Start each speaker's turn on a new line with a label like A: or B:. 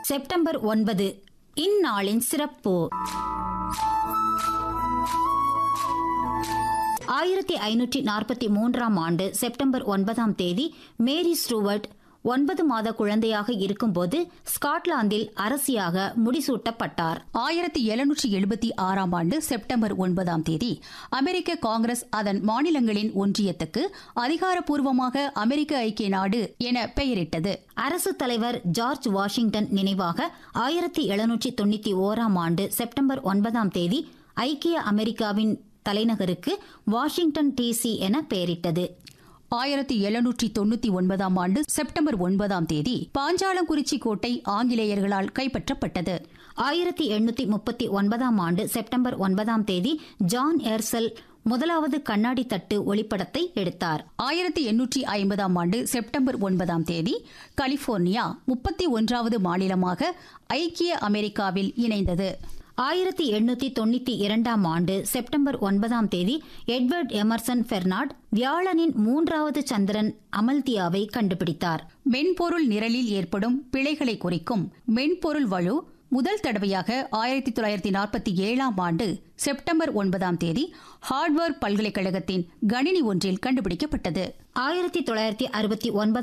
A: September ஒன்பது இந்நாளின் சிறப்பு ஆயிரத்தி ஐநூற்றி நாற்பத்தி மூன்றாம் ஆண்டு செப்டம்பர் ஒன்பதாம் தேதி மேரி ஸ்டூவர்ட் ஒன்பது மாத குழந்தையாக இருக்கும்போது ஸ்காட்லாந்தில் அரசியாக முடிசூட்டப்பட்டார்
B: ஆயிரத்தி எழுநூற்றி எழுபத்தி ஆறாம் ஆண்டு செப்டம்பர் ஒன்பதாம் தேதி அமெரிக்க காங்கிரஸ் அதன் மாநிலங்களின் ஒன்றியத்துக்கு அதிகாரப்பூர்வமாக அமெரிக்க ஐக்கிய நாடு என பெயரிட்டது
A: அரசு தலைவர் ஜார்ஜ் வாஷிங்டன் நினைவாக ஆயிரத்தி எழுநூற்றி தொண்ணூத்தி ஓராம் ஆண்டு செப்டம்பர் ஒன்பதாம் தேதி ஐக்கிய அமெரிக்காவின் தலைநகருக்கு வாஷிங்டன் டிசி என பெயரிட்டது
B: ஆயிரத்தி எழுநூற்றி தொண்ணூத்தி ஒன்பதாம் ஆண்டு செப்டம்பர் ஒன்பதாம் தேதி பாஞ்சாலங்குறிச்சி கோட்டை ஆங்கிலேயர்களால் கைப்பற்றப்பட்டது
A: ஆயிரத்தி எண்ணூத்தி முப்பத்தி ஒன்பதாம் ஆண்டு செப்டம்பர் ஒன்பதாம் தேதி ஜான் ஏர்செல் முதலாவது கண்ணாடி தட்டு ஒளிப்படத்தை எடுத்தார்
B: ஆயிரத்தி எண்ணூற்றி ஐம்பதாம் ஆண்டு செப்டம்பர் ஒன்பதாம் தேதி கலிபோர்னியா முப்பத்தி ஒன்றாவது மாநிலமாக ஐக்கிய அமெரிக்காவில் இணைந்தது
A: ஆயிரத்தி எண்ணூத்தி தொண்ணூத்தி இரண்டாம் ஆண்டு செப்டம்பர் ஒன்பதாம் தேதி எட்வர்ட் எமர்சன் பெர்னாட் வியாழனின் மூன்றாவது சந்திரன் அமல்தியாவை கண்டுபிடித்தார்
B: மென்பொருள் நிரலில் ஏற்படும் பிழைகளை குறிக்கும் மென்பொருள் வலு முதல் தடவையாக ஆயிரத்தி தொள்ளாயிரத்தி நாற்பத்தி ஏழாம் ஆண்டு செப்டம்பர் ஒன்பதாம் தேதி ஹார்ட்வேர் பல்கலைக்கழகத்தின் கணினி ஒன்றில் கண்டுபிடிக்கப்பட்டது
A: ஆயிரத்தி தொள்ளாயிரத்தி அறுபத்தி ஒன்பது